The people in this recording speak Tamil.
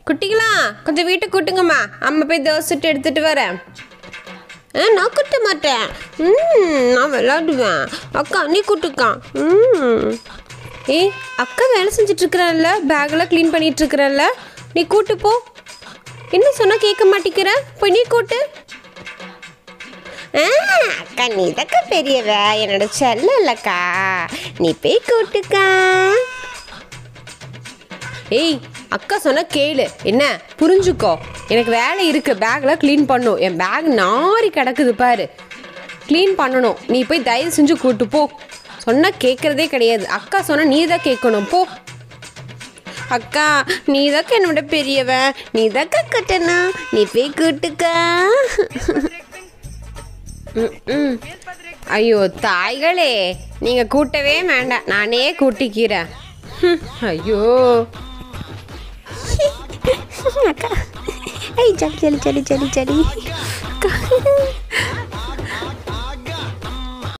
குட்டிங்களா கொஞ்சம் வீட்டுக்கு கூட்டுங்கம்மா அம்மா போய் தோசை சுட்டு எடுத்துட்டு வரேன் ஆ நான் கூட்ட மாட்டேன் ம் நான் விளாடுவேன் அக்கா நீ கூட்டுக்கா ம் ஏய் அக்கா வேலை செஞ்சுட்டு இருக்கிறல்ல பேக்கெல்லாம் க்ளீன் பண்ணிட்டு இருக்கிறல்ல நீ கூட்டு போ என்ன சொன்னா கேட்க மாட்டேங்கிற போய் நீ கூட்டு ஆ, அக்கா நீ தக்கா பெரியவ என்னோட செல்ல இல்லக்கா நீ போய் கூட்டுக்கா ஏய் அக்கா சொன்னா கேளு என்ன புரிஞ்சுக்கோ எனக்கு வேலை இருக்கு பேக்லாம் க்ளீன் பண்ணும் என் பேக் நாரி கிடக்குது பாரு க்ளீன் பண்ணணும் நீ போய் தயவு செஞ்சு கூட்டு போ சொன்னா கேட்கறதே கிடையாது அக்கா சொன்னா நீ தான் கேட்கணும் போ அக்கா நீ தாக்க என்னோட பெரியவன் நீ தாக்கா கட்டணும் நீ போய் கூட்டுக்கா ம், ம். ஐயோ தாய்களே நீங்கள் கூட்டவே வேண்டாம் நானே கூட்டிக்கிறேன் ஹம், ஐயோ அக்கா ஐ சளி சளி சளி சளி சளி அக்கா